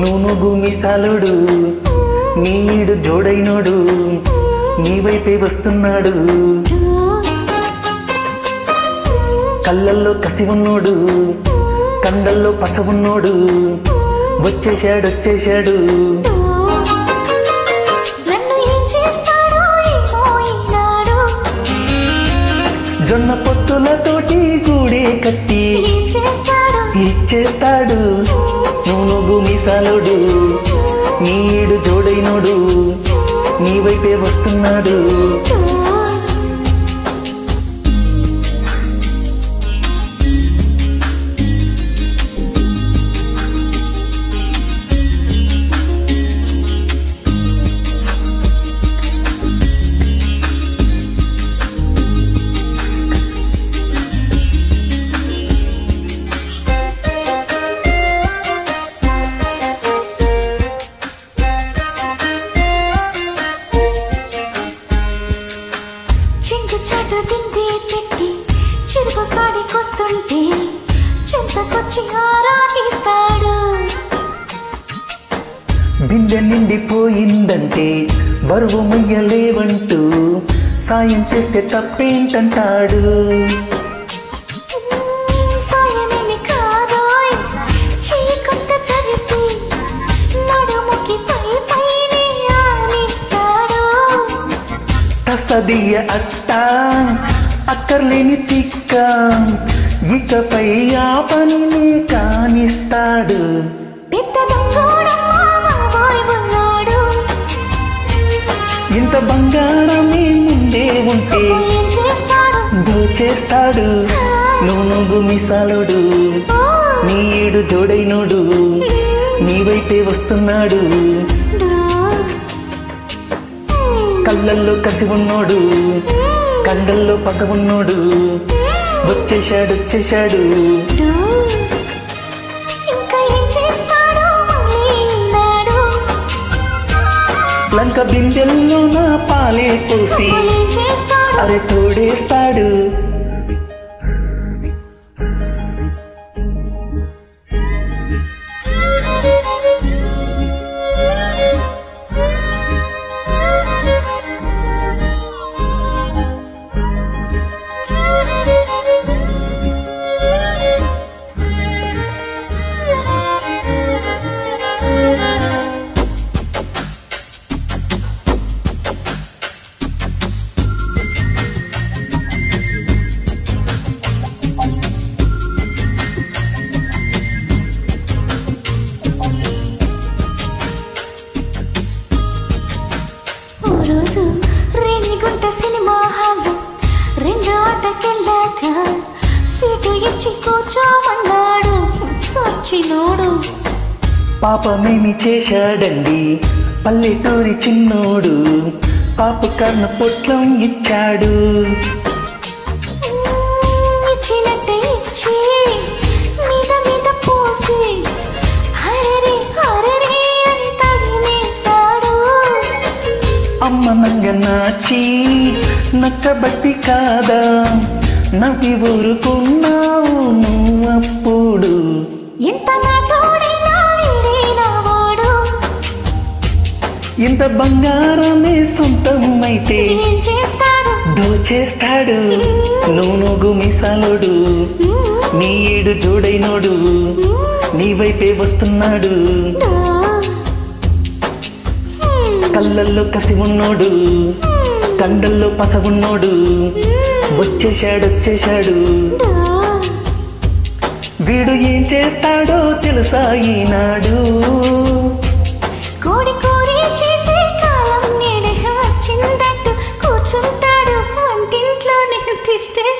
నువ్వు భూమిసాలుడు నీడు జోడైనోడు నీ వైపే వస్తున్నాడు కళ్ళల్లో కసి ఉన్నోడు కండల్లో పస ఉన్నోడు వచ్చేశాడు వచ్చేశాడు నన్ను ఏం చేస్తాడో ఏమో ఈనాడు జొన్న పొత్తులతోటి గూడే కట్టి ఏం చేస్తాడో ఇచ్చేస్తాడు నువ్వు భూమిసాలుడు నీడు జోడైనోడు నీ వైపే వస్తున్నాడు చింకు చాటు బిందే పెట్టి చిరుగు కాడికొస్తుంటే చింతకొచ్చి ఆరాధిస్తాడు బిందె నిండిపోయిందంటే బరువు మొయ్యలేవంటూ సాయం చేస్తే తప్పేంటంటాడు సాయమేమి కాదోయ్ చీకొంత చరిపి నడుముకి పై పైనే ఆనిస్తాడు తసదియ అట్ట అక్కర్లేని తిక్క ఇకపై ఆ పని కానిస్తాడు పెద్ద దొంగోడమ్మా బాబాయ్ ఉన్నాడు ఇంత బంగారమే ముందే ఉంటే ఏం చేస్తాడు దోచేస్తాడు నువ్వు మిసాలుడు ఓ, నీడు జోడైనోడు నీ వైపే వస్తున్నాడు డు. కళ్ళల్లో కసి ఉన్నోడు కండల్లో పస ఉన్నోడు వచ్చేశాడు వచ్చేశాడు డు. ఇంకా ఏం చేస్తాడో మళ్ళీ ఈనాడు. లంక బిందెల్లో నా పాలే పోసి ఏం చేస్తాడు అరే తోడేస్తాడు ఓ రోజు రేణిగుంట సినిమా హాల్ రెండు ఆటకెళ్ళాక సీటు ఇచ్చి కూర్చోమన్నాడు సచ్చినోడు పాపమేమి చేశాడండి పల్లెటూరి చిన్నోడు పాప కర్ణ పొట్లం ఇచ్చాడు ఇచ్చినట్టే ఇచ్చి మీద మీద పోసి హరరే హరరే అని తగిలేశాడు అమ్మ నంగ నాచి నచ్చబట్టి కాదా నవ్వి ఊరుకున్నావు నువ్వు అప్పుడు ఎంత నా తోడైనా వీడేనా వాడు ఇంత బంగారమే సొంతం అయితే ఏం చేస్తాడు దోచేస్తాడు నువ్వు గుమిసాలుడు నీడు జోడైనోడు నీ వైపే వస్తున్నాడు కళ్ళల్లో కసి ఉన్నోడు కండల్లో పస ఉన్నోడు వచ్చేశాడు వచ్చేశాడు వీడు ఏం చేస్తాడో తెలుసా ఈనాడు కోడి కోరి చేసే కాలం నేడే వచ్చిందట్టు కూర్చుంటాడు వంటింట్లోనే తిష్టే